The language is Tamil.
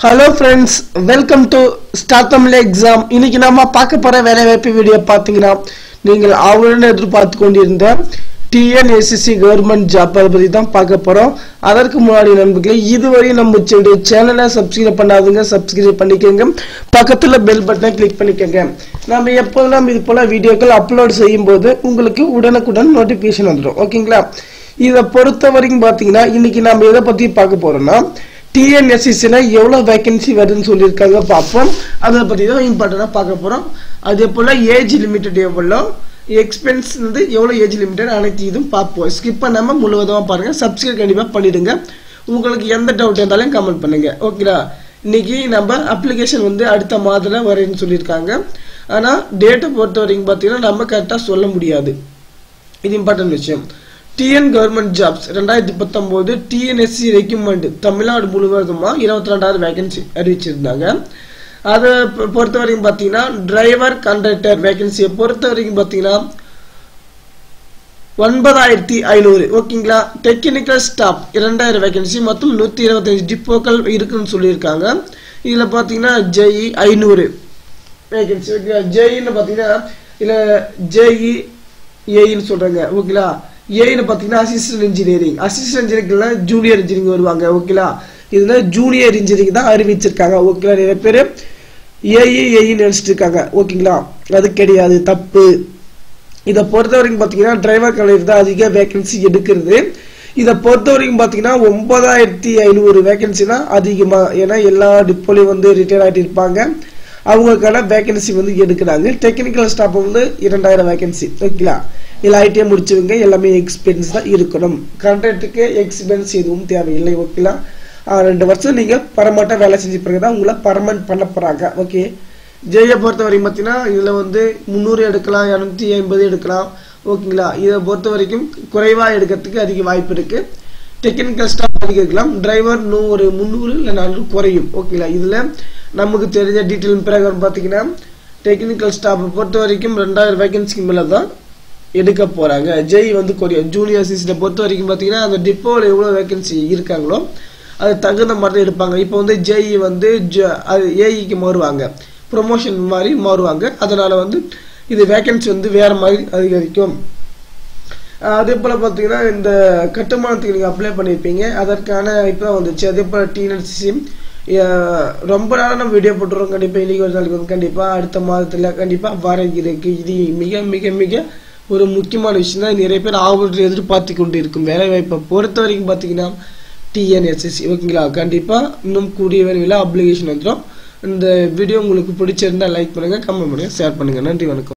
hello friends welcome to star Tamil exam இன்னைக்கு நாம பார்க்க போற வேலைவாய்ப்பு வீடியோ பார்த்தீங்கன்னா நீங்கள் ஆவலுடன் எதிர்பார்த்து கொண்டிருந்த டிஎன்எஸ்சிசி கவர்மெண்ட் ஜாப் அதை பற்றி தான் பார்க்க போறோம் அதற்கு முன்னாடி நண்பர்களே இதுவரை நம்ம சேனலை சப்ஸ்கிரைப் பண்ணாதுங்க சப்ஸ்கிரைப் பண்ணிக்கோங்க பக்கத்துல பெல் பட்டனை கிளிக் பண்ணிக்கோங்க நம்ம எப்போதெல்லாம் இது போல வீடியோக்கள் அப்லோட் செய்யும் போது உங்களுக்கு உடனுக்குடன் நோட்டிபிகேஷன் வந்துடும் ஓகேங்களா இதை பொறுத்த வரைக்கும் பார்த்தீங்கன்னா இன்னைக்கு நம்ம எதை பத்தி பார்க்க போறோம்னா டிஎன்எஸ்சிசியில் எவ்வளோ வேகன்சி வருதுன்னு சொல்லியிருக்காங்க பார்ப்போம் அதை பற்றி தான் இம்பார்ட்டண்டாக பார்க்க போகிறோம் அதே போல் ஏஜ் லிமிட்டட் எவ்வளோ எக்ஸ்பென்ஸ் வந்து எவ்வளோ ஏஜ் லிமிட்டட் அனைத்து இதுவும் பார்ப்போம் ஸ்கிப் பண்ணாமல் முழுவதுமாக பாருங்கள் சப்ஸ்கிரைப் கண்டிப்பாக பண்ணிடுங்க உங்களுக்கு எந்த டவுட் இருந்தாலும் கமெண்ட் பண்ணுங்க ஓகேடா இன்னைக்கு நம்ம அப்ளிகேஷன் வந்து அடுத்த மாதத்தில் வரேன்னு சொல்லியிருக்காங்க ஆனால் டேட்டை பொறுத்த வரைக்கும் பார்த்தீங்கன்னா நம்ம கரெக்டாக சொல்ல முடியாது இது இம்பார்ட்டன்ட் விஷயம் டிஎன் கவர்மெண்ட் ஜாப்ஸ் ரெண்டாயிரத்தி பத்தொம்போது டிஎன்எஸ்சி ரெக்யூமெண்ட் தமிழ்நாடு முழுவதுமா இருபத்தி ரெண்டாயிரம் வேகன்சி அறிவிச்சிருந்தாங்க அதை பொ- பொறுத்த வரைக்கும் பார்த்தீங்கன்னா டிரைவர் கண்டக்டர் வேகன்சியை பொறுத்த வரைக்கும் பார்த்தீங்கன்னா ஒன்பதாயிரத்தி ஐநூறு ஓகேங்களா டெக்னிக்கல் ஸ்டாஃப் இரண்டாயிரம் வேகன்சி மொத்தம் நூற்றி இருபத்தஞ்சு டிப்போக்கள் இருக்குன்னு சொல்லியிருக்காங்க இதில் பார்த்தீங்கன்னா ஜெய் ஐநூறு வேகன்சி ஓகேங்களா ஜேஇன்னு பார்த்தீங்கன்னா இதில் ஜேஇ ஏஇன்னு சொல்கிறாங்க ஓகேங்களா ஏன்னு பார்த்தீங்கன்னா அசிஸ்டன்ட் இன்ஜினியரிங் அசிஸ்டன்ட் இன்ஜினியரிங்ல ஜூனியர் இன்ஜினியரிங் வருவாங்க ஓகேங்களா இதில் ஜூனியர் இன்ஜினியரிங் தான் அறிவிச்சிருக்காங்க ஓகேங்களா நிறைய பேர் ஏஇ ஏஇன்னு நினச்சிட்டு இருக்காங்க ஓகேங்களா அது கிடையாது தப்பு இதை பொறுத்த வரைக்கும் பார்த்தீங்கன்னா டிரைவர் கலைஞர் தான் அதிக வேகன்சி எடுக்கிறது இதை பொறுத்த வரைக்கும் பார்த்தீங்கன்னா ஒன்பதாயிரத்தி ஐநூறு வேகன்சி தான் அதிகமாக ஏன்னா எல்லா டிப்போலையும் வந்து ரிட்டையர் ஆகிட்டு இருப்பாங்க அவங்களுக்கான வேகன்சி வந்து எடுக்கிறாங்க டெக்னிக்கல் ஸ்டாஃப் வந்து இரண்டாயிரம் வேகன்சி ஓகேங்களா இல்லை ஐடிஐ முடிச்சவங்க எல்லாமே எக்ஸ்பீரியன்ஸ் தான் இருக்கணும் கான்ட்ராக்டுக்கு எக்ஸ்பீரியன்ஸ் எதுவும் தேவையில்லை ஓகேங்களா ஆஹ் ரெண்டு வருஷம் நீங்கள் பரமாட்ட வேலை செஞ்ச பிறகு தான் உங்களை பர்மனன்ட் பண்ண போகிறாங்க ஓகே ஜெயை பொறுத்த வரைக்கும் பார்த்தீங்கன்னா இதில் வந்து முந்நூறு எடுக்கலாம் இரநூத்தி ஐம்பது எடுக்கலாம் ஓகேங்களா இதை பொறுத்த வரைக்கும் குறைவாக எடுக்கிறதுக்கு அதிக வாய்ப்பு இருக்குது டெக்னிக்கல் ஸ்டாஃப் அதிகம் இருக்கலாம் டிரைவர் இன்னும் ஒரு முந்நூறு இல்லை நானூறு குறையும் ஓகேங்களா இதில் நமக்கு தெரிஞ்ச டீட்டெயில் பிரகாரம் பார்த்தீங்கன்னா டெக்னிக்கல் ஸ்டாஃபை பொறுத்த வரைக்கும் ரெண்டாயிரம் வேகன்சிக்கு மேலே தான் எடுக்க போகிறாங்க ஜெய் வந்து கொரியா ஜூனியர் சிஸ்டை பொறுத்த வரைக்கும் பார்த்தீங்கன்னா அந்த டிப்போவில் எவ்வளோ வேகன்சி இருக்காங்களோ அது தகுந்த மாதிரி தான் எடுப்பாங்க இப்போ வந்து ஜேஇ வந்து ஜ- அது ஏஇக்கு மாறுவாங்க ப்ரொமோஷன் மாதிரி மாறுவாங்க அதனால் வந்து இது வேகன்சி வந்து வேறு மாதிரி அதிகரிக்கும் ஆஹ் அதே போல் பார்த்தீங்கன்னா இந்த கட்டுமானத்துக்கு நீங்கள் அப்ளை பண்ணியிருப்பீங்க அதற்கான இப்போ வந்துச்சு அதே போல் டிஎன்எஸ்சி ரொம்ப நாளாக நம்ம வீடியோ போட்டுருவோம் கண்டிப்பாக இன்னைக்கு ஒரு நாளைக்கு வந்து கண்டிப்பாக அடுத்த மாதத்தில் கண்டிப்பாக வர இருக்கு இது மிக மிக மிக ஒரு முக்கியமான விஷயம் தான் நிறைய பேர் ஆவல் எதிர்பார்த்து கொண்டு இருக்கும் வேலை வாய்ப்பை பொறுத்த வரைக்கும் பார்த்தீங்கன்னா டிஎன்எஸ்எஸ்சி ஓகேங்களா கண்டிப்பாக இன்னும் கூடிய விரைவில் அப்ளிகேஷன் வந்துடும் இந்த வீடியோ உங்களுக்கு பிடிச்சிருந்தா லைக் பண்ணுங்கள் கமெண்ட் பண்ணுங்கள் ஷேர் பண்ணுங்கள் நன்றி வணக்கம்